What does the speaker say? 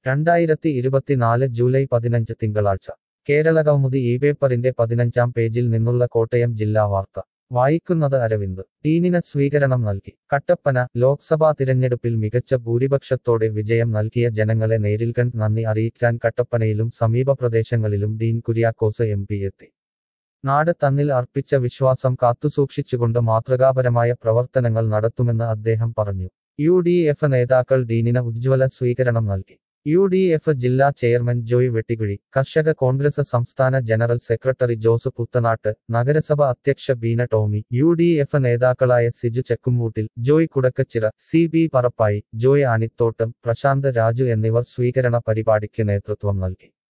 രണ്ടായിരത്തി ഇരുപത്തിനാല് ജൂലൈ പതിനഞ്ച് തിങ്കളാഴ്ച കേരള കൗമുദി ഈ പേപ്പറിന്റെ പതിനഞ്ചാം പേജിൽ നിന്നുള്ള കോട്ടയം ജില്ലാ വാർത്ത വായിക്കുന്നത് അരവിന്ദ് ഡീനിന് സ്വീകരണം നൽകി കട്ടപ്പന ലോക്സഭാ തിരഞ്ഞെടുപ്പിൽ മികച്ച ഭൂരിപക്ഷത്തോടെ വിജയം നൽകിയ ജനങ്ങളെ നേരിൽ കണ്ട് നന്ദി അറിയിക്കാൻ കട്ടപ്പനയിലും സമീപ പ്രദേശങ്ങളിലും ഡീൻ കുര്യാക്കോസ് എം പി എത്തി നാട് തന്നിൽ അർപ്പിച്ച വിശ്വാസം കാത്തുസൂക്ഷിച്ചുകൊണ്ട് മാതൃകാപരമായ പ്രവർത്തനങ്ങൾ നടത്തുമെന്ന് അദ്ദേഹം പറഞ്ഞു യു ഡി എഫ് നേതാക്കൾ ഡീനിന് ഉജ്ജ്വല സ്വീകരണം നൽകി യു ഡി എഫ് ജില്ലാ ചെയർമാൻ ജോയ് വെട്ടിക്കുഴി കർഷക കോൺഗ്രസ് സംസ്ഥാന ജനറൽ സെക്രട്ടറി ജോസ് പുത്തനാട്ട് നഗരസഭ അധ്യക്ഷ Beena Tomy U D F നേതാക്കളായ സിജു ചെക്കുംമൂട്ടിൽ ജോയ് കുടക്കച്ചിറ സി ബി പറപ്പായി ജോയ് ആനിത്തോട്ടം പ്രശാന്ത് രാജു എന്നിവർ സ്വീകരണ പരിപാടിക്ക് നേതൃത്വം നൽകി